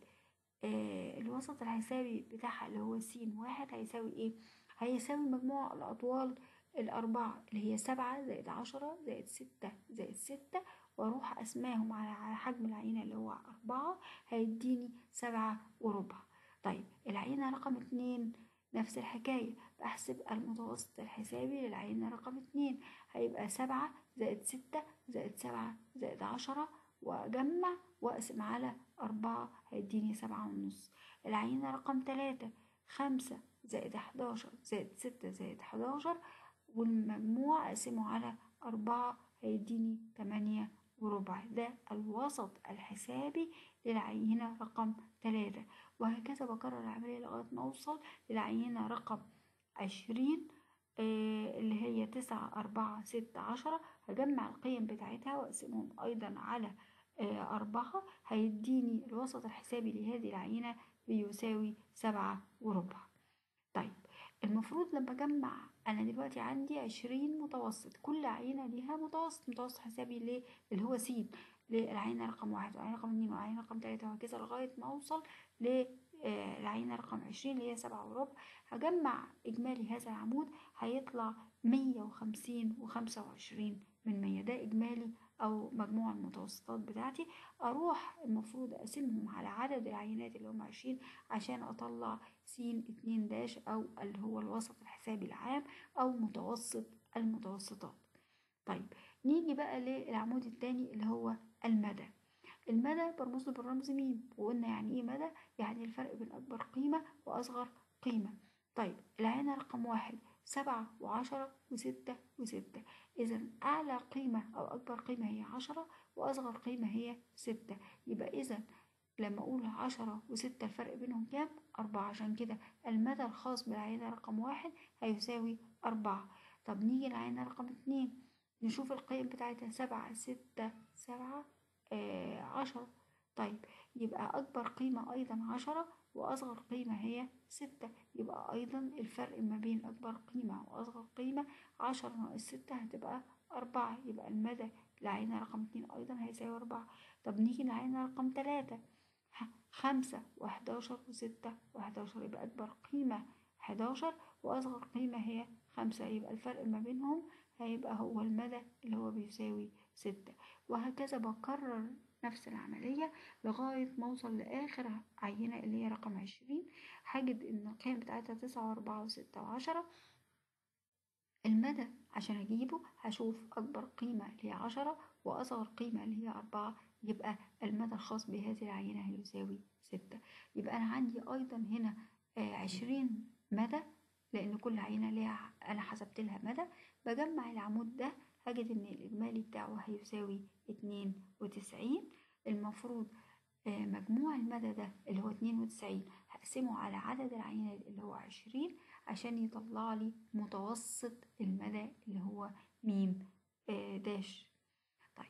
Speaker 1: آه الوسط الحسابي بتاعها اللي هو س واحد هيساوي ايه؟ هيساوي مجموع الأطوال الأربعة اللي هي سبعة زائد عشرة زائد ستة زائد ستة وأروح أسماهم على على حجم العينة اللي هو أربعة هيديني سبعة وربع طيب العينة رقم اتنين نفس الحكاية بحسب المتوسط الحسابي للعينة رقم اتنين هيبقى سبعة زائد ستة زائد سبعة زائد عشرة وأجمع وأقسم على أربعة هيديني سبعة ونص العينة رقم تلاتة خمسة زائد حداشر زائد ستة زائد حداشر والمجموع أقسمه على أربعة هيديني تمانية وربع ده الوسط الحسابي للعينة رقم تلاتة وهكذا بكرر العملية لغاية ما أوصل للعينة رقم عشرين آه اللي هي تسعة أربعة ستة عشرة هجمع القيم بتاعتها وأقسمهم أيضا على آه أربعة هيديني الوسط الحسابي لهذه العينة بيساوي سبعة وربع طيب المفروض لما أجمع أنا دلوقتي عندي عشرين متوسط كل عينة ليها متوسط متوسط حسابي ليه اللي هو س للعينة رقم واحد وعينة رقم اتنين وعينة رقم تلاتة وهكذا لغاية ما أوصل للعينة رقم عشرين اللي هي سبعة وربع هجمع إجمالي هذا العمود هيطلع مية وخمسين وخمسة وعشرين من مية ده إجمالي أو مجموع المتوسطات بتاعتي أروح المفروض أقسمهم على عدد العينات اللي هم عشرين عشان أطلع س اتنين داش أو اللي هو الوسط الحسابي العام أو متوسط المتوسطات طيب نيجي بقى للعمود التاني اللي هو المدى المدى برمز له بالرمز ميم وقلنا يعني ايه مدى يعني الفرق بين أكبر قيمة وأصغر قيمة طيب العينة رقم واحد سبعة وعشرة وستة وستة إذا أعلى قيمة أو أكبر قيمة هي عشرة وأصغر قيمة هي ستة يبقى إذا لما أقول عشرة وستة الفرق بينهم كام؟ أربعة عشان كده المدى الخاص بالعينة رقم واحد هيساوي أربعة طب نيجي للعينة رقم اتنين نشوف القيم بتاعتها سبعة ستة سبعة آه عشرة طيب يبقى أكبر قيمة أيضا عشرة وأصغر قيمة هي ستة يبقى أيضا الفرق ما بين أكبر قيمة وأصغر قيمة عشرة ناقص ستة هتبقى أربعة يبقى المدى لعينة رقم اتنين أيضا هيساوي أربعة طب نيجي لعينة رقم تلاتة خمسة وحداشر وستة وحداشر يبقى أكبر قيمة حداشر وأصغر قيمة هي خمسة يبقى الفرق ما بينهم هيبقى هو المدى اللي هو بيساوي ستة وهكذا بكرر نفس العملية لغاية ما أوصل لآخر عينة اللي هي رقم عشرين هجد إن القيم بتاعتها تسعة وأربعة وستة وعشرة المدى عشان أجيبه هشوف أكبر قيمة اللي هي عشرة وأصغر قيمة اللي هي أربعة يبقى المدى الخاص بهذه العينة هيساوي ستة يبقى أنا عندي أيضا هنا عشرين مدى لأن كل عينة ليها أنا حسبت لها مدى بجمع العمود ده هجد إن الإجمالي بتاعه هيساوي اتنين وتسعين المفروض مجموع المدى ده اللي هو اتنين وتسعين هقسمه على عدد العينات اللي هو عشرين عشان يطلع لي متوسط المدى اللي هو ميم داش طيب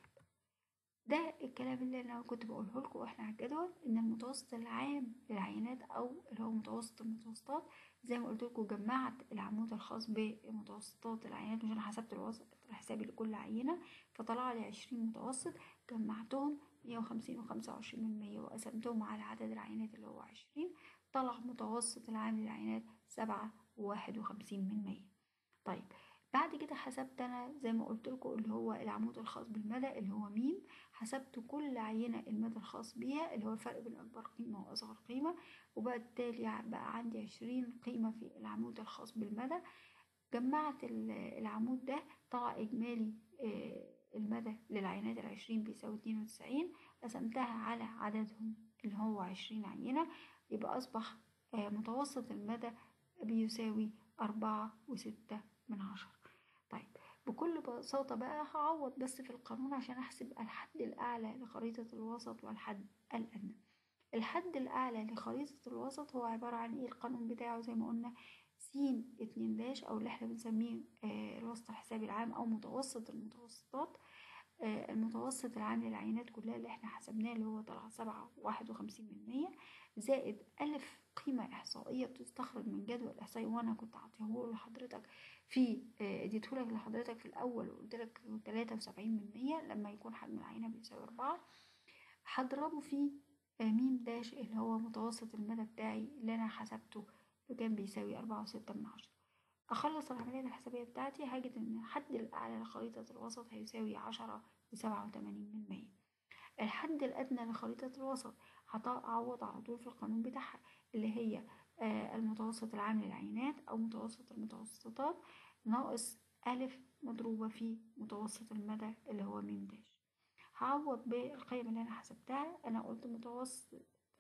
Speaker 1: ده الكلام اللي انا كنت بقوله لكم واحنا على الجدول ان المتوسط العام للعينات او اللي هو متوسط المتوسطات زي ما قلت لكم جمعت العمود الخاص بمتوسطات العينات مش انا حسبت الوسط الحسابي لكل عينه فطلع لي عشرين متوسط جمعتهم مية وخمسين وخمسة وعشرين من مية وقسمتهم على عدد العينات اللي هو عشرين طلع متوسط العام للعينات سبعة وواحد وخمسين من مية طيب بعد كده حسبت انا زي ما قلت لكم اللي هو العمود الخاص بالمدى اللي هو ميم حسبت كل عينة المدى الخاص بيها اللي هو الفرق بين اكبر قيمة واصغر قيمة وبالتالي بقى عندي عشرين قيمة في العمود الخاص بالمدى جمعت العمود ده طلع اجمالي المدى للعينات العشرين بيساوي اتنين وتسعين قسمتها على عددهم اللي هو عشرين عينة يبقى أصبح متوسط المدى بيساوي أربعة وستة من عشرة طيب بكل بساطة بقى هعوض بس في القانون عشان أحسب الحد الأعلى لخريطة الوسط والحد الأدنى الحد الأعلى لخريطة الوسط هو عبارة عن إيه القانون بتاعه زي ما قلنا س اتنين داش أو اللي احنا بنسميه آه الوسط الحسابي العام أو متوسط المتوسطات آه المتوسط العام للعينات كلها اللي احنا حسبناه اللي هو طلع سبعة واحد وخمسين من مية زائد ألف قيمة إحصائية بتستخرج من جدول إحصائي وأنا كنت عطيه لحضرتك في اديتهولك لحضرتك في الأول وقلت لك تلاتة وسبعين من مية لما يكون حجم العينة بيساوي أربعة هضربه في ميم داش اللي هو متوسط المدى بتاعي اللي أنا حسبته وكان بيساوي أربعة وستة من عشرة أخلص العملية الحسابية بتاعتي هجد إن الحد الأعلى لخريطة الوسط هيساوي عشرة وسبعة وتمانين من مية الحد الأدنى لخريطة الوسط هعوض على طول في القانون بتاعها اللي هي آه المتوسط العام للعينات أو متوسط المتوسطات ناقص ألف مضروبة في متوسط المدى اللي هو ميم داش هعوض بالقيم اللي أنا حسبتها أنا قلت متوسط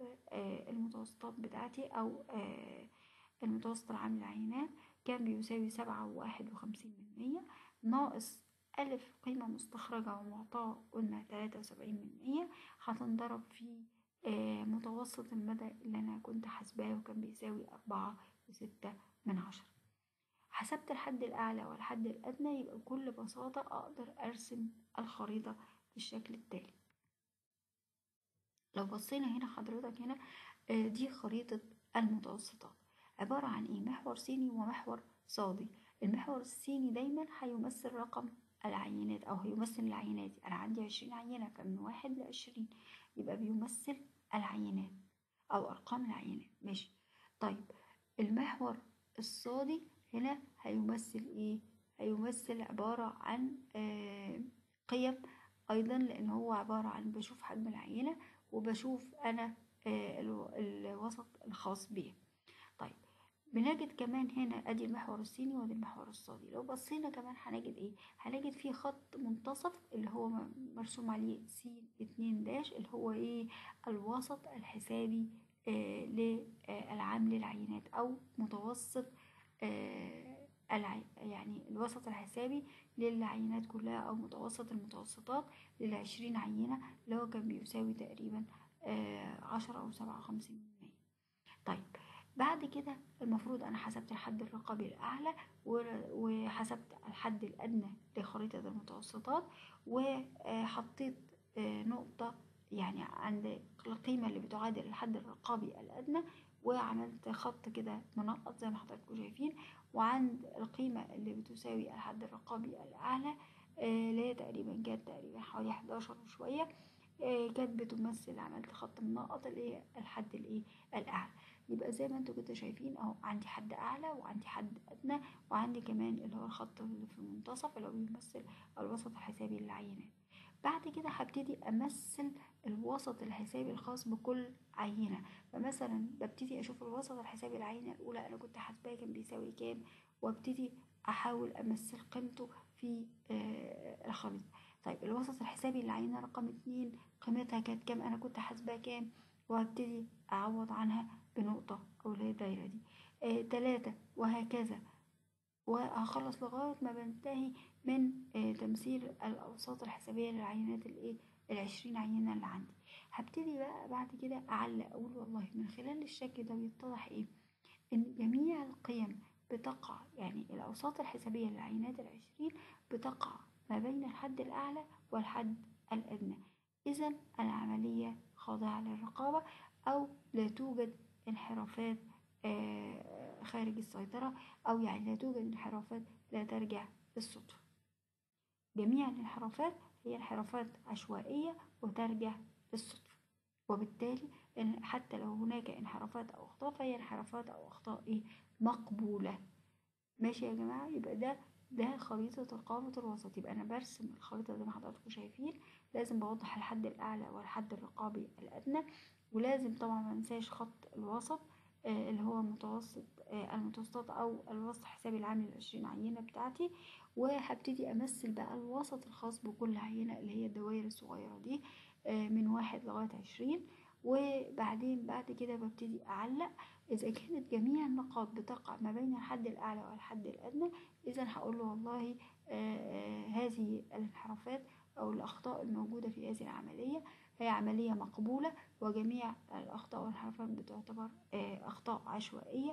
Speaker 1: آه المتوسطات بتاعتي أو آه المتوسط العام للعينات كان بيساوي سبعة وواحد وخمسين من مية ناقص ألف قيمة مستخرجة ومعطاة قلنا تلاتة وسبعين من مية هتنضرب في آه متوسط المدى اللي أنا كنت حاسباه وكان بيساوي أربعة وستة من عشرة حسبت الحد الأعلى والحد الأدنى يبقى بكل بساطة أقدر أرسم الخريطة بالشكل التالي لو بصينا هنا حضرتك هنا آه دي خريطة المتوسطات عبارة عن إيه محور صيني ومحور صادي المحور الصيني دايما هيمثل رقم العينات أو هيمثل العينات أنا عندي عشرين عينة فمن واحد لعشرين يبقى بيمثل العينات أو أرقام العينات ماشي طيب المحور الصادي هنا هيمثل إيه هيمثل عبارة عن آه قيم أيضا لأن هو عبارة عن بشوف حجم العينة وبشوف أنا آه الوسط الخاص بيه طيب بنجد كمان هنا ادي المحور الصيني وادي المحور الصادي لو بصينا كمان هنجد ايه هنجد فيه خط منتصف اللي هو مرسوم عليه س اتنين داش اللي هو ايه الوسط الحسابي آه للعام للعينات او متوسط آه العي... يعني الوسط الحسابي للعينات كلها او متوسط المتوسطات للعشرين عينة اللي هو كان بيساوي تقريبا آه عشرة او سبعة وخمسين من مية طيب بعد كده المفروض انا حسبت الحد الرقابي الاعلى وحسبت الحد الادنى لخريطة المتوسطات وحطيت نقطة يعني عند القيمة اللي بتعادل الحد الرقابي الادنى وعملت خط كده منقط زي ما حضراتكم شايفين وعند القيمة اللي بتساوي الحد الرقابي الاعلى اللي هي تقريبا كانت تقريبا حوالي 11 وشوية آه، كانت بتمثل عملت خط منقط اللي هي الحد الايه الاعلى يبقى زي ما انتوا كنتوا شايفين اهو عندي حد اعلى وعندي حد ادنى وعندي كمان اللي هو الخط اللي في المنتصف اللي هو بيمثل الوسط الحسابي للعينات بعد كده هبتدي امثل الوسط الحسابي الخاص بكل عينة فمثلا ببتدي اشوف الوسط الحسابي العينة الاولى انا كنت حاسباه كان بيساوي كام وابتدي احاول امثل قيمته في آه الخريطة طيب الوسط الحسابي للعينة رقم اتنين قيمتها كانت كام انا كنت حاسباه كام وهبتدي اعوض عنها بنقطة او اللي هي الدايرة دي آه تلاتة وهكذا وهخلص لغاية ما بنتهي من آه تمثيل الأوساط الحسابية للعينات الإيه العشرين عينة اللي عندي هبتدي بقى بعد كده أعلق أقول والله من خلال الشكل ده بيتضح إيه إن جميع القيم بتقع يعني الأوساط الحسابية للعينات العشرين بتقع ما بين الحد الأعلى والحد الأدنى إذا العملية خاضعة للرقابة أو لا توجد انحرافات آه خارج السيطرة أو يعني لا توجد انحرافات لا ترجع للصدفة جميع الانحرافات هي انحرافات عشوائية وترجع للصدفة وبالتالي حتى لو هناك انحرافات أو أخطاء فهي انحرافات أو أخطاء إيه مقبولة ماشي يا جماعة يبقى ده ده خريطة رقابة الوسط يبقى أنا برسم الخريطة زي ما حضراتكم شايفين لازم بوضح الحد الأعلى والحد الرقابي الأدنى ولازم طبعا ما ننساش خط الوسط آه اللي هو متوسط آه المتوسطات أو الوسط حسابي العام للعشرين عينة بتاعتي وهبتدي أمثل بقى الوسط الخاص بكل عينة اللي هي الدوائر الصغيرة دي آه من واحد لغاية عشرين وبعدين بعد كده ببتدي أعلق إذا كانت جميع النقاط بتقع ما بين الحد الأعلى والحد الأدنى إذا هقول له والله آه هذه الانحرافات أو الأخطاء الموجودة في هذه العملية هي عملية مقبولة وجميع الأخطاء والانحرافات بتعتبر آه أخطاء عشوائية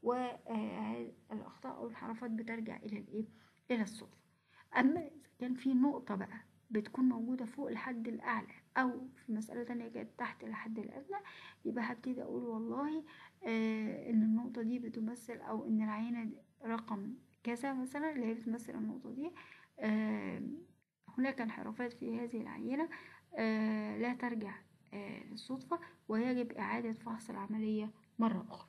Speaker 1: والأخطاء أو الانحرافات بترجع إلى الإيه؟ إلى الصدفة أما إذا كان في نقطة بقى بتكون موجودة فوق الحد الأعلى أو في مسألة تانية كانت تحت الحد الأدنى يبقى هبتدي أقول والله آه إن النقطة دي بتمثل أو إن العينة رقم كذا مثلا اللي هي بتمثل النقطة دي آه هناك انحرافات في هذه العينة آه لا ترجع آه للصدفة ويجب إعادة فحص العملية مرة أخرى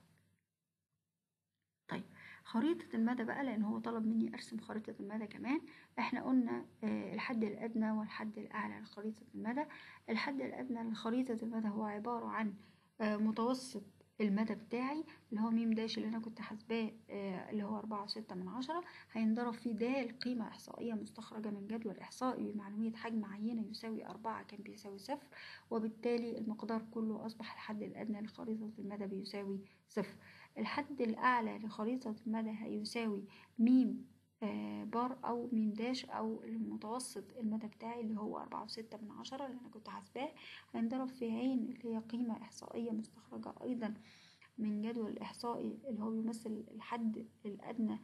Speaker 1: طيب خريطة المدى بقى لأن هو طلب مني أرسم خريطة المدى كمان احنا قلنا آه الحد الأدنى والحد الأعلى لخريطة المدى الحد الأدنى لخريطة المدى هو عبارة عن آه متوسط المدى بتاعي اللي هو ميم داش اللي انا كنت حاسباه آه اللي هو أربعة وستة من عشرة هينضرب في د قيمة إحصائية مستخرجة من جدول إحصائي بمعلومية حجم عينة يساوي أربعة كان بيساوي صفر وبالتالي المقدار كله أصبح الحد الأدنى لخريطة المدى بيساوي صفر الحد الأعلى لخريطة المدى هيساوي ميم آه بار أو ميم داش أو المتوسط المدى بتاعي اللي هو أربعة وستة من عشرة اللي أنا كنت حاسباه هينضرب في عين اللي هي قيمة إحصائية مستخرجة أيضا من جدول الإحصائي اللي هو بيمثل الحد الأدنى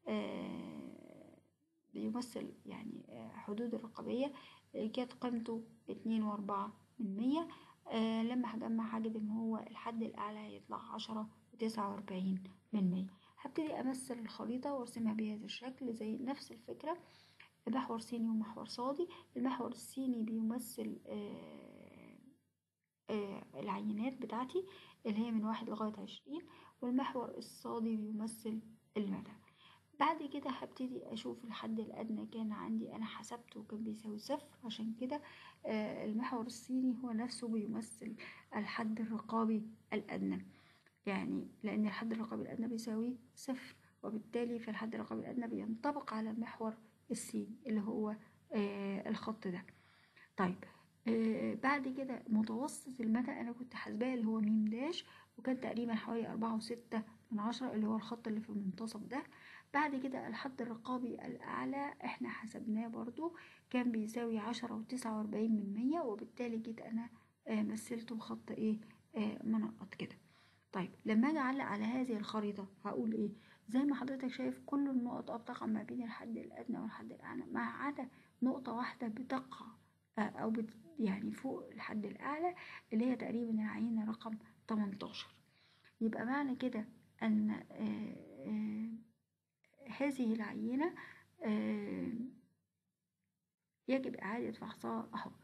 Speaker 1: آه بيمثل يعني آه حدود الرقابية كانت قيمته اتنين وأربعة من مية لما هجمع هجد إن هو الحد الأعلى هيطلع عشرة وتسعة وأربعين من مية هبتدي أمثل الخريطة وأرسمها بهذا الشكل زي نفس الفكرة محور صيني ومحور صادي المحور الصيني بيمثل آآ آآ العينات بتاعتي اللي هي من واحد لغاية عشرين والمحور الصادي بيمثل المدى بعد كده هبتدي أشوف الحد الأدنى كان عندي أنا حسبته كان بيساوي صفر عشان كده المحور الصيني هو نفسه بيمثل الحد الرقابي الأدنى يعني لأن الحد الرقابي الأدنى بيساوي صفر وبالتالي فالحد الرقابي الأدنى بينطبق على المحور السين اللي هو آه الخط ده طيب آه بعد كده متوسط المدى أنا كنت حاسباه اللي هو ميم داش وكان تقريبا حوالي أربعة وستة من عشرة اللي هو الخط اللي في المنتصف ده بعد كده الحد الرقابي الأعلى احنا حسبناه برضو كان بيساوي عشرة وتسعة وأربعين من مية وبالتالي جيت أنا آه مثلته بخط ايه منقط كده طيب لما اجي اعلق على هذه الخريطة هقول ايه زي ما حضرتك شايف كل النقط بتقع ما بين الحد الادنى والحد الاعلى ما عدا نقطة واحدة بتقع او بت يعني فوق الحد الاعلى اللي هي تقريبا العينة رقم 18 يبقى معنى كده ان آآ آآ هذه العينة يجب اعادة فحصها اهو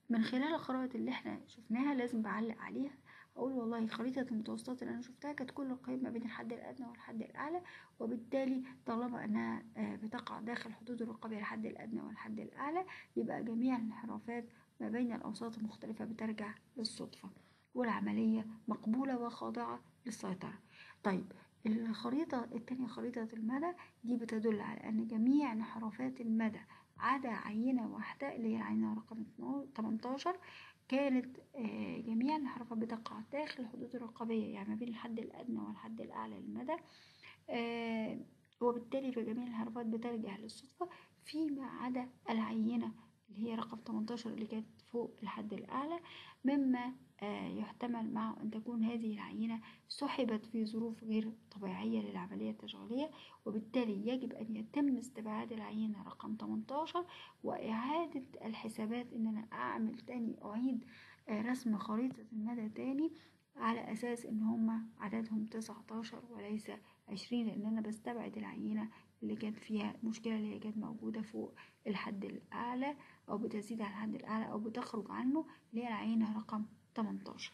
Speaker 1: من خلال الخرائط اللي احنا شفناها لازم بعلق عليها اقول والله خريطة المتوسطات اللي انا شفتها كانت كل القيم ما بين الحد الادنى والحد الاعلى وبالتالي طالما انها آه، بتقع داخل حدود الرقابة الحد الادنى والحد الاعلى يبقى جميع الانحرافات ما بين الاوساط المختلفة بترجع للصدفة والعملية مقبولة وخاضعة للسيطرة طيب الخريطة التانية خريطة المدى دي بتدل على أن جميع انحرافات المدى عدا عينة واحدة اللي هي العينة رقم 18 كانت آه، جميع الانحرافات بتقع داخل الحدود الرقابية يعني ما بين الحد الأدنى والحد الأعلى للمدى آه، وبالتالي فجميع الانحرافات بترجع للصدفة فيما عدا العينة اللي هي رقم 18 اللي كانت فوق الحد الأعلى مما آه، يحتمل معه أن تكون هذه العينة سحبت في ظروف غير طبيعية للعملية التشغيلية وبالتالي يجب أن يتم استبعاد العينة رقم 18 وإعادة الحسابات إن أنا أعمل تاني أعيد آه، رسم خريطة المدى تاني على أساس إن هما عددهم 19 وليس 20 لأن أنا بستبعد العينة اللي كانت فيها المشكلة اللي هي كانت موجودة فوق الحد الأعلى أو بتزيد عن الحد الأعلى أو بتخرج عنه اللي هي العينة رقم 18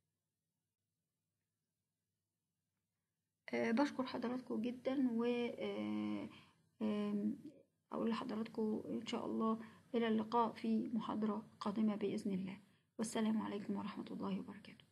Speaker 1: أه بشكر حضراتكم جدا و آه، آم، أقول لحضراتكم إن شاء الله إلى اللقاء في محاضرة قادمة بإذن الله والسلام عليكم ورحمة الله وبركاته